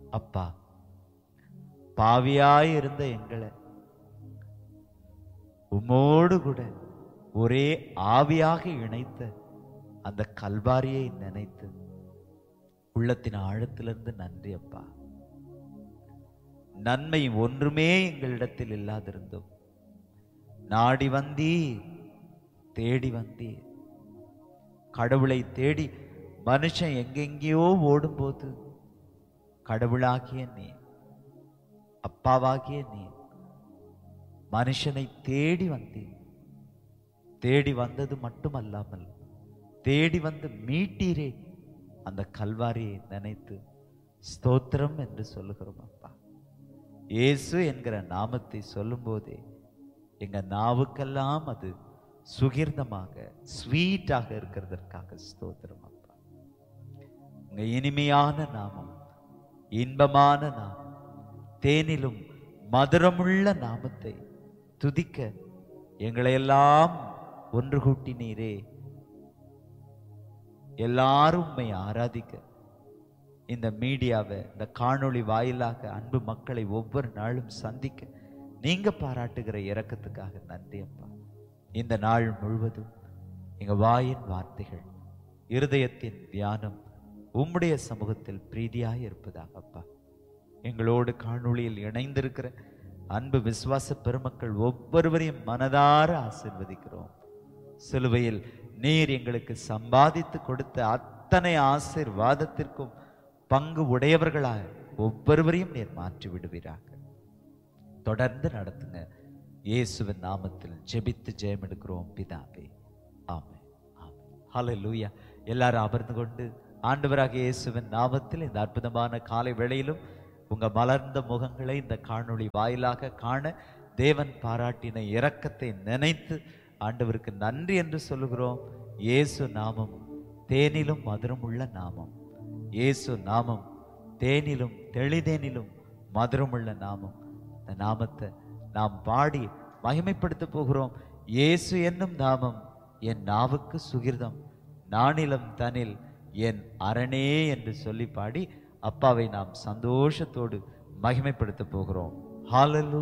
அப்பா பாவியாய் இருந்த எங்களை உம்மோடு கூட ஒரே ஆவியாக இணைத்த அந்த கல்வாரியை நினைத்து உள்ளத்தின் ஆழத்திலிருந்து நன்றி அப்பா நன்மை ஒன்றுமே எங்களிடத்தில் இல்லாதிருந்தோம் நாடி வந்தீ தேடி வந்தீ கடவுளை தேடி மனுஷன் எங்கெங்கேயோ ஓடும்போது கடவுளாகிய நீ அப்பாவாகிய நீ மனுஷனை தேடி வந்தீர் தேடி வந்தது மட்டுமல்லாமல் தேடி வந்து மீட்டீரே அந்த கல்வாரியை நினைத்து ஸ்தோத்திரம் என்று சொல்லுகிறோம் அப்பா இயேசு என்கிற நாமத்தை சொல்லும்போதே எங்க நாவுக்கெல்லாம் அது சுகிர்தமாக ஸ்வீட்டாக இருக்கிறதற்காக ஸ்தோத்திரம் அப்பா உங்க இனிமையான நாமம் இன்பமான நாமம் தேனிலும் மதுரமுள்ள நாமத்தை துதிக்க எங்களையெல்லாம் ஒன்று கூட்டினீரே எல்லாரும் உம்மை ஆராதிக்க இந்த மீடியாவை இந்த காணொளி வாயிலாக அன்பு மக்களை ஒவ்வொரு நாளும் சந்திக்க நீங்க பாராட்டுகிற இரக்கத்துக்காக நன்றி அப்பா இந்த நாள் முழுவதும் எங்க வாயின் வார்த்தைகள் இருதயத்தின் தியானம் உம்முடைய சமூகத்தில் பிரீதியாய் இருப்பதாக அப்பா எங்களோடு காணொளியில் இணைந்திருக்கிற அன்பு விசுவாச பெருமக்கள் ஒவ்வொருவரையும் மனதார ஆசிர்வதிக்கிறோம் சிலுவையில் நீர் எங்களுக்கு சம்பாதித்து கொடுத்த அத்தனை ஆசீர்வாதத்திற்கும் பங்கு உடையவர்களாக ஒவ்வொருவரையும் நீர் மாற்றி விடுவீராக தொடர்ந்து நடத்துங்க இயேசுவின் நாமத்தில் ஜெபித்து ஜெயம் எடுக்கிறோம் பிதாவே ஆமென் ஆமென் ஹalleluya எல்லாரும் அமர்ந்து கொண்டு ஆண்டவராக இயேசுவின் நாமத்தில் இந்த அற்புதமான காலை வேளையிலும் உங்க மலர்ந்த முகங்களை இந்த காணொளி வாயிலாக காண தேவன் பாராட்டின இரக்கத்தை நினைத்து ஆண்டவருக்கு நன்றி என்று சொல்லுகிறோம் இயேசு நாமம் தேனிலும் மதுரமுள்ள நாமம் இயேசு நாமம் தேனிலும் தெளிதேனிலும் மதுரமுள்ள நாமம் இந்த நாமத்தை நாம் பாடி மகிமைப்படுத்த போகிறோம் இயேசு என்னும் நாமம் என் நாவுக்கு சுகிர்தம் நானிலம் தனில் என் அரணே என்று சொல்லி பாடி அப்பாவை நாம் சந்தோஷத்தோடு மகிமைப்படுத்த போகிறோம் ஹalleluya